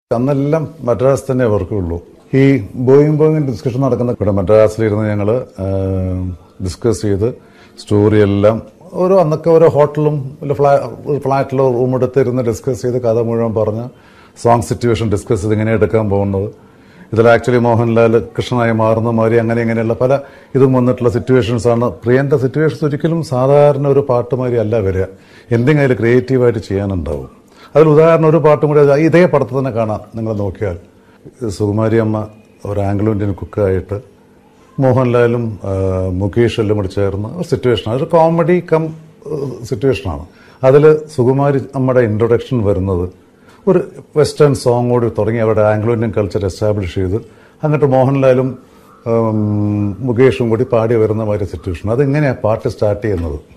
അന്നെല്ലാം മദ്രാസ് തന്നെ വർക്കുള്ളൂ ഈ Boeing Boeing discussion നടക്കുന്ന ഇവിടെ മദ്രാസിലിരുന്ന് ഞങ്ങൾ ഡിസ്കസ് ചെയ്ത് സ്റ്റോറി എല്ലാം ഓരോ അന്നൊക്കെ ഓരോ ഹോട്ടലും ഇല്ല ഫ്ലാ- ഒരു ഫ്ലാറ്റിലോ റൂം എടുത്ത് ഇരുന്ന് ഡിസ്കസ് ചെയ്ത് കഥ മുഴുവൻ പറഞ്ഞ് സോങ് സിറ്റുവേഷൻ ഡിസ്കസ് ചെയ്ത് ഇങ്ങനെ എടുക്കാൻ പോകുന്നത് ഇതിൽ ആക്ച്വലി മോഹൻലാൽ കൃഷ്ണനായി മാറുന്ന മാതിരി അങ്ങനെ ഇങ്ങനെയുള്ള പല ഇതും വന്നിട്ടുള്ള സിറ്റുവേഷൻസ് ആണ് പ്രിയന്റെ സിറ്റുവേഷൻസ് ഒരിക്കലും സാധാരണ ഒരു പാട്ടുമാതിരി അല്ല വരിക എന്തെങ്കിലും അതിൽ ക്രിയേറ്റീവായിട്ട് ചെയ്യാനുണ്ടാവും അതിൽ ഉദാഹരണം ഒരു പാട്ടും കൂടി അത് ഇതേ പടത്തിൽ തന്നെ കാണാം നിങ്ങൾ നോക്കിയാൽ സുകുമാരി അമ്മ ഒരു ആംഗ്ലോ ഇന്ത്യൻ കുക്കായിട്ട് മോഹൻലാലും ആ, മുകേഷ് എല്ലാം കൂടി ചേർന്ന് ഒരു സിറ്റുവേഷൻ അതൊരു കോമഡി കം സിറ്റുവേഷനാണ് അതിൽ സുകുമാരി അമ്മയുടെ ഇൻട്രൊഡക്ഷൻ വരുന്നത് ഒരു വെസ്റ്റേൺ സോങ് കൂടി തുടങ്ങി അവരുടെ ആംഗ്ലോ ഇന്ത്യൻ കൾച്ചർ എസ്റ്റാബ്ലിഷ് ചെയ്ത് അങ്ങോട്ട് മോഹൻലാലും ഉം, മുകേഷും കൂടി പാടി വരുന്ന മാതിരി സിറ്റുവേഷൻ അതിങ്ങനെയാണ് പാട്ട് സ്റ്റാർട്ട് ചെയ്യുന്നത്